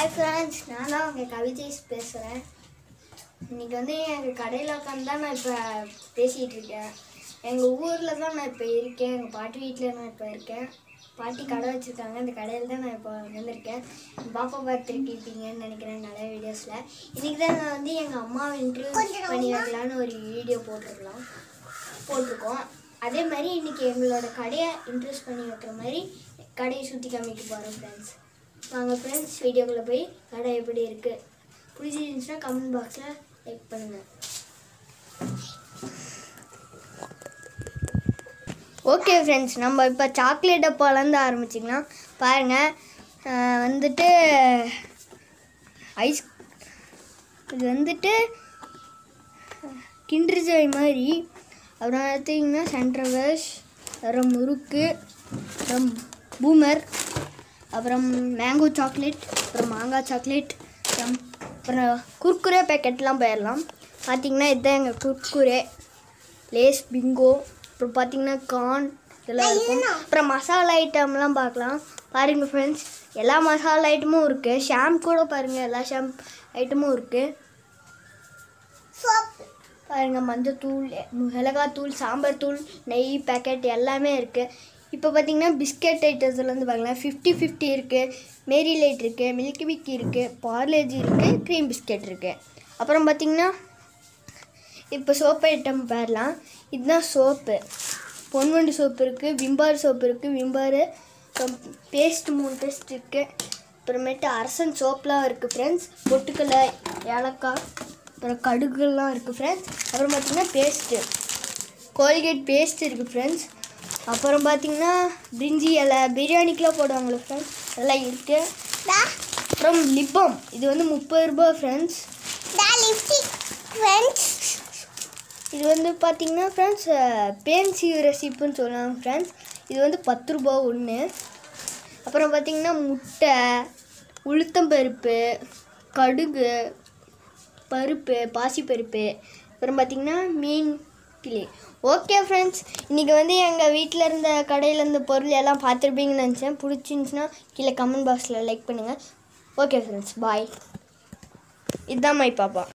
hi friends நான் தான் உங்கள் கவிதேஷ் பேசுகிறேன் இன்னைக்கு வந்து எங்கள் கடையில் உட்காந்து தான் நான் இப்போ பேசிகிட்டு இருக்கேன் எங்கள் ஊரில் தான் நான் இப்போ இருக்கேன் எங்கள் பாட்டி வீட்டில் நான் இப்போ இருக்கேன் பாட்டி கடை வச்சுருக்காங்க அந்த கடையில் தான் நான் இப்போ வந்திருக்கேன் பாப்பா பார்த்துருக்கீங்கன்னு நினைக்கிறேன் நிறைய வீடியோஸில் இன்றைக்கி தான் நான் வந்து எங்கள் அம்மாவை இன்டர்வியூ பண்ணி வைக்கலான்னு ஒரு வீடியோ போட்டிருக்கலாம் போட்டிருக்கோம் அதே மாதிரி இன்றைக்கி எங்களோட கடையை இன்ட்ரெஸ்ட் பண்ணி வைக்கிற மாதிரி கடையை சுற்றி காமிக்க போகிறோம் ஃப்ரெண்ட்ஸ் வாங்க ஃப்ரெண்ட்ஸ் வீடியோக்குள்ளே போய் கடை எப்படி இருக்குது பிடிச்சிருந்துச்சுன்னா கமெண்ட் பாக்ஸில் லைக் பண்ணுங்கள் ஓகே ஃப்ரெண்ட்ஸ் நம்ம இப்போ சாக்லேட் டப்பாலேருந்து ஆரம்பிச்சிக்கலாம் பாருங்கள் ஆஹ் வந்துட்டு ஐஸ் இது வந்துட்டு கிண்டர் ஜாய் மாதிரி அப்புறம் பார்த்தீங்கன்னா சென்ட்ரவர்ஸ் அப்புறம் முறுக்கு அப்புறம் பூமர் அப்புறம் மேங்கோ சாக்லேட் அப்புறம் மாங்காய் சாக்லேட் அப்புறம் அப்புறம் குர்குரே பேக்கெட்லாம் போயிடலாம் பார்த்தீங்கன்னா இதுதான் எங்கள் குர்குரே லேஸ் பிங்கோ அப்புறம் பார்த்தீங்கன்னா கார்ன் இதெல்லாம் இருக்கும் அப்புறம் மசாலா ஐட்டம்லாம் பார்க்கலாம் பாருங்கள் ஃப்ரெண்ட்ஸ் எல்லா மசாலா ஐட்டமும் இருக்குது ஷாம்பு கூட பாருங்கள் எல்லா ஷாம்பு ஐட்டமும் இருக்குது பாருங்க மஞ்சத்தூள் மிளகாத்தூள் சாம்பார் தூள் நெய் பேக்கெட் எல்லாமே இருக்குது இப்போ பார்த்தீங்கன்னா பிஸ்கெட் ஐட்டத்துலேருந்து பார்க்கலாம் ஃபிஃப்டி ஃபிஃப்டி இருக்குது மேரி லைட் இருக்குது மில்கி பிக்கி இருக்குது பார்லேஜி இருக்குது க்ரீம் பிஸ்கெட் இருக்குது அப்புறம் பார்த்தீங்கன்னா இப்போ சோப்பு ஐட்டம் பாரலாம் இதுதான் சோப்பு பொன்வண்டு சோப்பு இருக்குது விம்பார் சோப்பு இருக்குது விம்பார் அப்புறம் பேஸ்ட் மூணு பேஸ்ட் இருக்குது அப்புறமேட்டு அரசன் சோப்லாம் இருக்குது ஃப்ரெண்ட்ஸ் பொட்டுக்கடலை ஏலக்காய் அப்புறம் கடுகுலாம் இருக்குது ஃப்ரெண்ட்ஸ் அப்புறம் பார்த்தீங்கன்னா பேஸ்ட்டு கோல்கேட் பேஸ்ட் இருக்குது ஃப்ரெண்ட்ஸ் அப்புறம் பார்த்தீங்கன்னா பிரிஞ்சி இலை பிரியாணிக்கெலாம் போடுவாங்களே ஃப்ரெண்ட்ஸ் அதெல்லாம் இருக்குது அப்புறம் லிப்பம் இது வந்து முப்பது ரூபாய் ஃப்ரெண்ட்ஸ் இது வந்து பார்த்தீங்கன்னா ஃப்ரெண்ட்ஸ் பேன்சி ரெசிப்புன்னு சொல்லுவாங்க ஃப்ரெண்ட்ஸ் இது வந்து பத்து ரூபா ஒன்று அப்புறம் பார்த்தீங்கன்னா முட்டை உளுத்தம்பருப்பு கடுகு பருப்பு பாசிப்பருப்பு அப்புறம் பார்த்தீங்கன்னா மீன் கிளி ஓகே ஃப்ரெண்ட்ஸ் இன்றைக்கி வந்து எங்கள் வீட்டில் இருந்த கடையில் இருந்த பொருள் எல்லாம் பார்த்துருப்பீங்கன்னு நினச்சேன் பிடிச்சிருந்துச்சுன்னா கீழே கமெண்ட் பாக்ஸில் லைக் பண்ணுங்கள் ஓகே ஃப்ரெண்ட்ஸ் பாய் இதுதான் மை பாப்பா